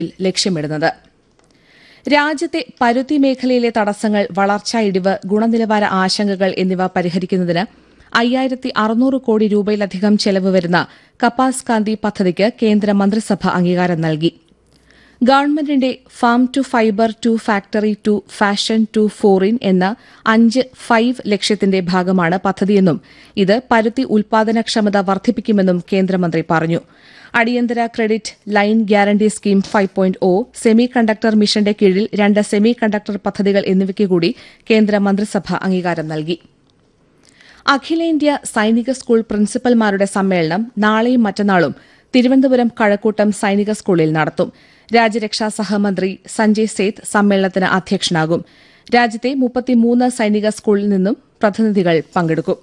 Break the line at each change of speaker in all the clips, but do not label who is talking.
ലക്ഷ്യമിടുന്നത് രാജ്യത്തെ പരുത്തി മേഖലയിലെ തടസ്സങ്ങൾ വളർച്ചാ ഇടിവ് ഗുണനിലവാര ആശങ്കകൾ എന്നിവ പരിഹരിക്കുന്നതിന് അയ്യായിരത്തി അറുന്നൂറ് കോടി രൂപയിലധികം ചെലവ് വരുന്ന കപ്പാസ് കാന്തി പദ്ധതിക്ക് കേന്ദ്ര മന്ത്രിസഭ അംഗീകാരം നൽകി ഗവൺമെന്റിന്റെ farm to fibre to factory to fashion to foreign എന്ന അഞ്ച് ഫൈവ് ലക്ഷ്യത്തിന്റെ ഭാഗമാണ് പദ്ധതിയെന്നും ഇത് പരുത്തി ഉൽപാദനക്ഷമത വർദ്ധിപ്പിക്കുമെന്നും കേന്ദ്രമന്ത്രി പറഞ്ഞു അടിയന്തര credit line guarantee scheme five point O semiconductor മിഷന്റെ കീഴിൽ രണ്ട് സെമി കണ്ടക്ടർ പദ്ധതികൾ എന്നിവയ്ക്ക് കൂടി കേന്ദ്ര മന്ത്രിസഭ അംഗീകാരം നൽകി അഖിലേന്ത്യാ സൈനിക സ്കൂൾ പ്രിൻസിപ്പൽമാരുടെ സമ്മേളനം നാളെയും മറ്റന്നാളും തിരുവനന്തപുരം കഴക്കൂട്ടം സൈനിക സ്കൂളിൽ നടത്തും രാജ്യരക്ഷാ സഹമന്ത്രി സഞ്ജയ് സേത്ത് സമ്മേളനത്തിന് അധ്യക്ഷനാകും രാജ്യത്തെ മുപ്പത്തിമൂന്ന് സൈനിക സ്കൂളിൽ നിന്നും പ്രതിനിധികൾ പങ്കെടുക്കും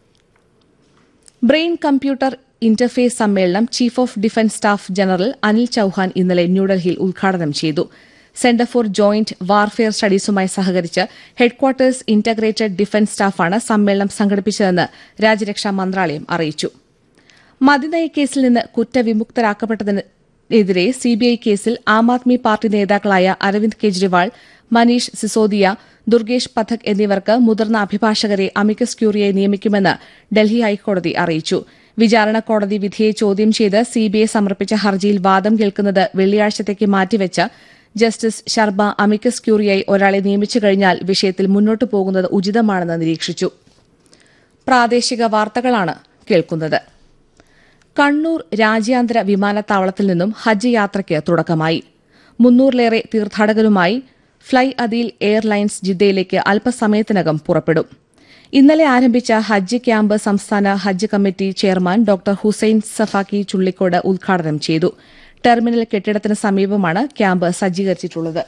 ബ്രെയിൻ കമ്പ്യൂട്ടർ ഇന്റർഫേസ് സമ്മേളനം chief of defence staff general Anil Chauhan ഇന്നലെ ന്യൂഡൽഹിയിൽ ഉദ്ഘാടനം ചെയ്തു സെന്റർ ഫോർ ജോയിന്റ് വാർഫെയർ സ്റ്റഡീസുമായി സഹകരിച്ച് ഹെഡ്ക്വാർട്ടേഴ്സ് ഇന്റഗ്രേറ്റഡ് ഡിഫൻസ് സ്റ്റാഫാണ് സമ്മേളനം സംഘടിപ്പിച്ചതെന്ന് രാജ്യരക്ഷാ മന്ത്രാലയം അറിയിച്ചു മദ്യനയക്കേസിൽ നിന്ന് കുറ്റവിമുക്തരാക്കപ്പെട്ടതിനെതിരെ സിബിഐ കേസിൽ ആം ആദ്മി പാർട്ടി നേതാക്കളായ അരവിന്ദ് കെജ്രിവാൾ മനീഷ് സിസോദിയ ദുർഗേഷ് പഥക് എന്നിവർക്ക് മുതിർന്ന അഭിഭാഷകരെ അമിക്കസ് ക്യൂറിയെ നിയമിക്കുമെന്ന് ഡൽഹി ഹൈക്കോടതി അറിയിച്ചു വിചാരണ കോടതി വിധിയെ ചോദ്യം ചെയ്ത് സിബിഐ സമർപ്പിച്ച ഹർജിയിൽ വാദം കേൾക്കുന്നത് വെള്ളിയാഴ്ചത്തേക്ക് മാറ്റിവെച്ച ജസ്റ്റിസ് ശർമ്മ അമിക്കസ് ക്യൂറിയായി ഒരാളെ നിയമിച്ചു കഴിഞ്ഞാൽ വിഷയത്തിൽ മുന്നോട്ടു പോകുന്നത് ഉചിതമാണെന്ന് നിരീക്ഷിച്ചു പ്രാദേശിക വാർത്തകളാണ് കേൾക്കുന്നത് കണ്ണൂർ രാജ്യാന്തര വിമാനത്താവളത്തിൽ നിന്നും ഹജ്ജ് യാത്രയ്ക്ക് തുടക്കമായി മുന്നൂറിലേറെ തീർത്ഥാടകരുമായി ഫ്ളൈ അദീൽ എയർലൈൻസ് ജിദ്ദയിലേക്ക് അല്പസമയത്തിനകം പുറപ്പെടും ഇന്നലെ ആരംഭിച്ച ഹജ്ജ് ക്യാമ്പ് സംസ്ഥാന ഹജ്ജ് കമ്മിറ്റി ചെയർമാൻ ഡോക്ടർ ഹുസൈൻ സഫാക്കി ചുള്ളിക്കോട് ഉദ്ഘാടനം ചെയ്തു ടെർമിനൽ കെട്ടിടത്തിന് സമീപമാണ് ക്യാമ്പ് സജ്ജീകരിച്ചിട്ടുള്ളത്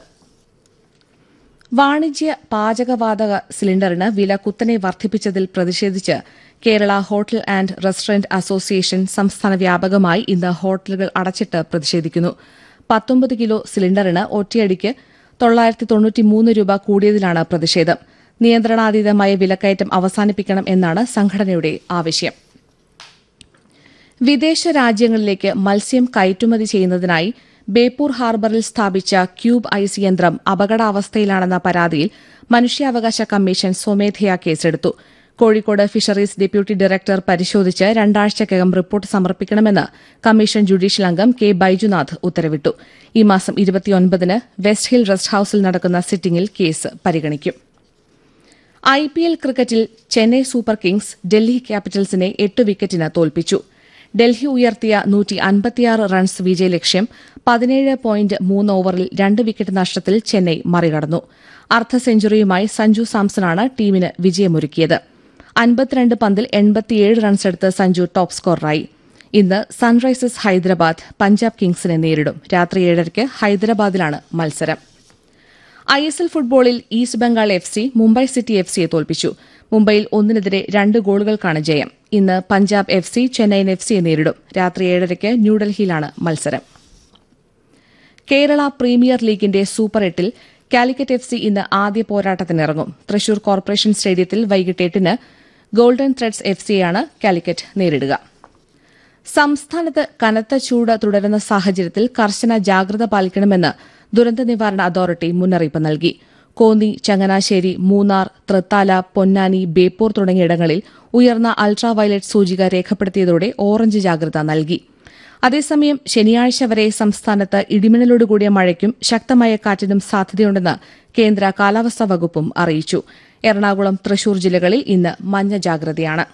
വാണിജ്യ പാചകവാതക സിലിണ്ടറിന് വില കുത്തനെ വർദ്ധിപ്പിച്ചതിൽ പ്രതിഷേധിച്ച് Kerala hotel and restaurant association സംസ്ഥാന വ്യാപകമായി ഇന്ന് ഹോട്ടലുകൾ അടച്ചിട്ട് പ്രതിഷേധിക്കുന്നു പത്തൊമ്പത് കിലോ സിലിണ്ടറിന് ഒറ്റയടിക്ക് തൊള്ളായിരത്തി തൊണ്ണൂറ്റിമൂന്ന് രൂപ കൂടിയതിലാണ് പ്രതിഷേധം നിയന്ത്രണാതീതമായ വിലക്കയറ്റം അവസാനിപ്പിക്കണം എന്നാണ് സംഘടനയുടെ ആവശ്യം വിദേശ രാജ്യങ്ങളിലേക്ക് മത്സ്യം കയറ്റുമതി ചെയ്യുന്നതിനായി ബേപ്പൂർ ഹാർബറിൽ സ്ഥാപിച്ച ക്യൂബ് ഐസ് യന്ത്രം അപകടാവസ്ഥയിലാണെന്ന പരാതിയിൽ മനുഷ്യാവകാശ കമ്മീഷൻ സ്വമേധയാ കേസെടുത്തു കോഴിക്കോട് ഫിഷറീസ് ഡെപ്യൂട്ടി ഡയറക്ടർ പരിശോധിച്ച് രണ്ടാഴ്ചക്കകം റിപ്പോർട്ട് സമർപ്പിക്കണമെന്ന് കമ്മീഷൻ ജുഡീഷ്യൽ അംഗം കെ ബൈജുനാഥ് ഉത്തരവിട്ടു ഈ മാസം ഇരുപത്തിയൊൻപതിന് വെസ്റ്റ് ഹിൽ റെസ്റ്റ് ഹൌസിൽ നടക്കുന്ന സിറ്റിംഗിൽ കേസ് പരിഗണിക്കും ഐ പി എൽ ക്രിക്കറ്റിൽ ചെന്നൈ സൂപ്പർ കിങ്സ് ഡൽഹി ക്യാപിറ്റൽസിനെ എട്ട് വിക്കറ്റിന് തോൽപ്പിച്ചു ഡൽഹി ഉയർത്തിയ നൂറ്റി അൻപത്തിയാറ് റൺസ് വിജയലക്ഷ്യം പതിനേഴ് പോയിന്റ് മൂന്ന് ഓവറിൽ രണ്ട് വിക്കറ്റ് നഷ്ടത്തിൽ ചെന്നൈ മറികടന്നു അർദ്ധ സെഞ്ചുറിയുമായി സഞ്ജു സാംസണാണ് ടീമിന് വിജയമൊരുക്കിയത് അൻപത്തിരണ്ട് പന്തിൽ എൺപത്തിയേഴ് റൺസെടുത്ത് സഞ്ജു ടോപ്പ് സ്കോററായി ഇന്ന് സൺറൈസേഴ്സ് ഹൈദരാബാദ് പഞ്ചാബ് കിങ്സിനെ നേരിടും രാത്രി ഏഴരയ്ക്ക് ഹൈദരാബാദിലാണ് മത്സരം ഐ എസ് എൽ ഫുട്ബോളിൽ east Bengal F C Mumbai city F സിയെ തോൽപ്പിച്ചു മുംബൈയിൽ ഒന്നിനെതിരെ രണ്ട് ഗോളുകൾക്കാണ് ജയം ഇന്ന് Punjab F C Chennaiyin F സിയെ നേരിടും രാത്രി ഏഴരയ്ക്ക് ന്യൂഡൽഹിയിലാണ് മത്സരം കേരള പ്രീമിയർ ലീഗിന്റെ സൂപ്പർ എട്ടിൽ കാലിക്കറ്റ് എഫ് സി ഇന്ന് ആദ്യ പോരാട്ടത്തിനിറങ്ങും തൃശൂർ കോർപ്പറേഷൻ സ്റ്റേഡിയത്തിൽ വൈകിട്ട് എട്ടിന് ഗോൾഡൻ ത്രെഡ്സ് എഫ് സിയെയാണ് കാലിക്കറ്റ് നേരിടുക സംസ്ഥാനത്ത് കനത്ത ചൂട് തുടരുന്ന സാഹചര്യത്തിൽ കർശന ജാഗ്രത പാലിക്കണമെന്ന് ദുരന്ത നിവാരണ അതോറിറ്റി മുന്നറിയിപ്പ് നൽകി കോന്നി ചങ്ങനാശ്ശേരി മൂന്നാർ തൃത്താല പൊന്നാനി ബേപ്പൂർ തുടങ്ങിയിടങ്ങളിൽ ഉയർന്ന അൾട്രാ വയലറ്റ് സൂചിക രേഖപ്പെടുത്തിയതോടെ ഓറഞ്ച് ജാഗ്രത നൽകി അതേസമയം ശനിയാഴ്ച വരെ സംസ്ഥാനത്ത് ഇടിമിന്നലോടുകൂടിയ മഴയ്ക്കും ശക്തമായ കാറ്റിനും സാധ്യതയുണ്ടെന്ന് കേന്ദ്ര കാലാവസ്ഥാ വകുപ്പും അറിയിച്ചു എറണാകുളം തൃശൂർ ജില്ലകളിൽ ഇന്ന് മഞ്ഞ ജാഗ്രതയാണ്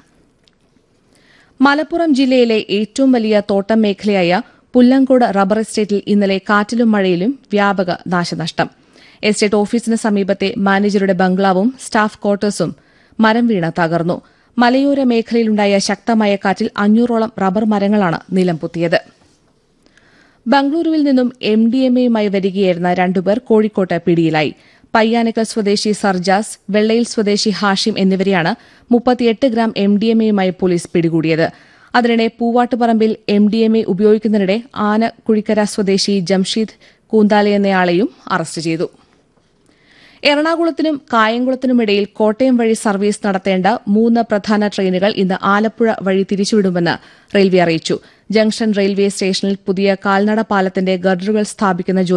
മലപ്പുറം ജില്ലയിലെ ഏറ്റവും വലിയ തോട്ടം മേഖലയായ പുല്ലങ്കോട് റബ്ബർ എസ്റ്റേറ്റിൽ ഇന്നലെ കാറ്റിലും മഴയിലും വ്യാപക നാശനഷ്ടം എസ്റ്റേറ്റ് ഓഫീസിന് സമീപത്തെ മാനേജറുടെ ബംഗ്ലാവും സ്റ്റാഫ് ക്വാർട്ടേഴ്സും മരം വീണ് തകർന്നു മലയോര മേഖലയിലുണ്ടായ ശക്തമായ കാറ്റിൽ അഞ്ഞൂറോളം റബ്ബർ മരങ്ങളാണ് നിലംപൊത്തിയത് ബംഗളൂരുവിൽ നിന്നും എം ഡി എം എയുമായി വരികയായിരുന്ന രണ്ടുപേർ കോഴിക്കോട്ട് പിടിയിലായി പയ്യാനക്കൽ സ്വദേശി സർജാസ് വെള്ളയിൽ സ്വദേശി ഹാഷിം എന്നിവരെയാണ് മുപ്പത്തിയെട്ട് ഗ്രാം എം ഡി എം എയുമായി പോലീസ് പിടികൂടിയത് അതിനിടെ പൂവാട്ടുപറമ്പിൽ എം ഡി എം എ ഉപയോഗിക്കുന്നതിനിടെ ആനക്കുഴിക്കര സ്വദേശി ജംഷീദ് കൂന്താലെ എന്നയാളെയും അറസ്റ്റ് ചെയ്തു എറണാകുളത്തിനും കായംകുളത്തിനുമിടയിൽ കോട്ടയം വഴി സർവീസ് നടത്തേണ്ട മൂന്ന് പ്രധാന ട്രെയിനുകൾ ഇന്ന് ആലപ്പുഴ വഴി തിരിച്ചുവിടുമെന്ന് റെയിൽവേ അറിയിച്ചു ജംഗ്ഷൻ റെയിൽവേ സ്റ്റേഷനിൽ പുതിയ കാൽനട പാലത്തിന്റെ ഗർഡറുകൾ സ്ഥാപിക്കുന്ന ജോലി